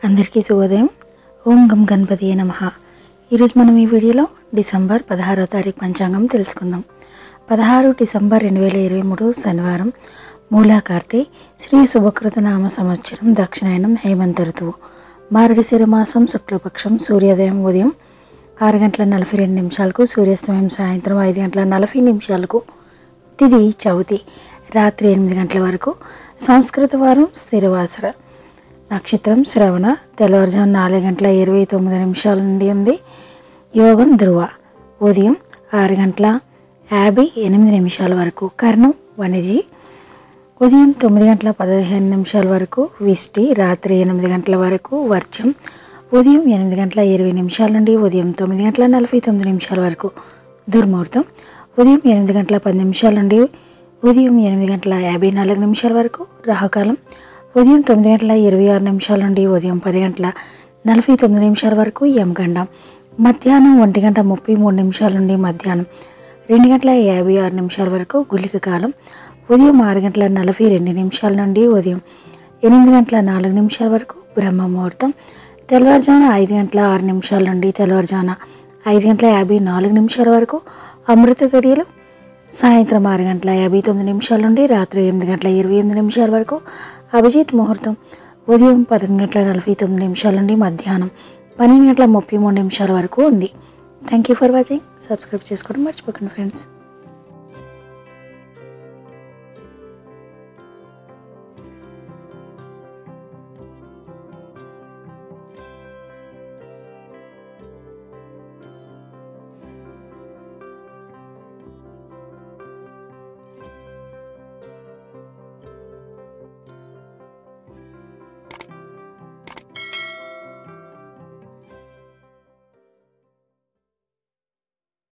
అందరికీ శుభోదయం ఓం గం గణపతి నమ ఈరోజు మనం ఈ వీడియోలో డిసెంబర్ పదహారో తారీఖు పంచాంగం తెలుసుకుందాం పదహారు డిసెంబర్ రెండు వేల ఇరవై మూడు శనివారం మూలాకార్తి శ్రీ శుభకృత నామ సంవత్సరం దక్షిణాయనం హేమంత ఋతువు మార్గశిర మాసం శుక్లపక్షం సూర్యోదయం ఉదయం ఆరు గంటల నలభై రెండు నిమిషాలకు సూర్యాస్తమయం సాయంత్రం ఐదు గంటల నలభై నిమిషాలకు తిది చవితి రాత్రి ఎనిమిది గంటల వరకు సంస్కృత వారం స్థిరవాసర నక్షత్రం శ్రవణ తెల్లవారుజాము నాలుగు గంటల ఇరవై తొమ్మిది నిమిషాల నుండి ఉంది యోగం ధ్రువ ఉదయం ఆరు గంటల యాభై ఎనిమిది నిమిషాల వరకు కర్ణం వనజి ఉదయం తొమ్మిది గంటల పదిహేను నిమిషాల వరకు విష్టి రాత్రి ఎనిమిది గంటల వరకు వర్షం ఉదయం ఎనిమిది గంటల ఇరవై నిమిషాల నుండి ఉదయం తొమ్మిది గంటల నలభై తొమ్మిది నిమిషాల వరకు దుర్ముహూర్తం ఉదయం ఎనిమిది గంటల పది నిమిషాల నుండి ఉదయం ఎనిమిది గంటల యాభై నాలుగు నిమిషాల వరకు రాహుకాలం ఉదయం తొమ్మిది గంటల ఇరవై ఆరు నిమిషాల నుండి ఉదయం పది గంటల నలభై తొమ్మిది నిమిషాల వరకు యమగండం మధ్యాహ్నం ఒంటి గంట ముప్పై మూడు నిమిషాల నుండి మధ్యాహ్నం రెండు గంటల యాభై ఆరు నిమిషాల వరకు గుళిక కాలం ఉదయం ఆరు గంటల నలభై రెండు నిమిషాల నుండి ఉదయం ఎనిమిది గంటల నాలుగు నిమిషాల వరకు బ్రహ్మ ముహూర్తం తెల్లవారుజామున ఐదు గంటల ఆరు నిమిషాల నుండి తెల్లవారుజామున ఐదు గంటల యాభై నాలుగు నిమిషాల వరకు అమృత గడియలు సాయంత్రం ఆరు గంటల యాభై తొమ్మిది నిమిషాల నుండి రాత్రి ఎనిమిది గంటల ఇరవై ఎనిమిది నిమిషాల వరకు అభిజిత్ ముహూర్తం ఉదయం పదకొండు గంటల నలభై తొమ్మిది నిమిషాల నుండి మధ్యాహ్నం పన్నెండు గంటల ముప్పై మూడు నిమిషాల వరకు ఉంది thank you for watching subscribe చేసుకోవడం మర్చిపోకండి ఫ్రెండ్స్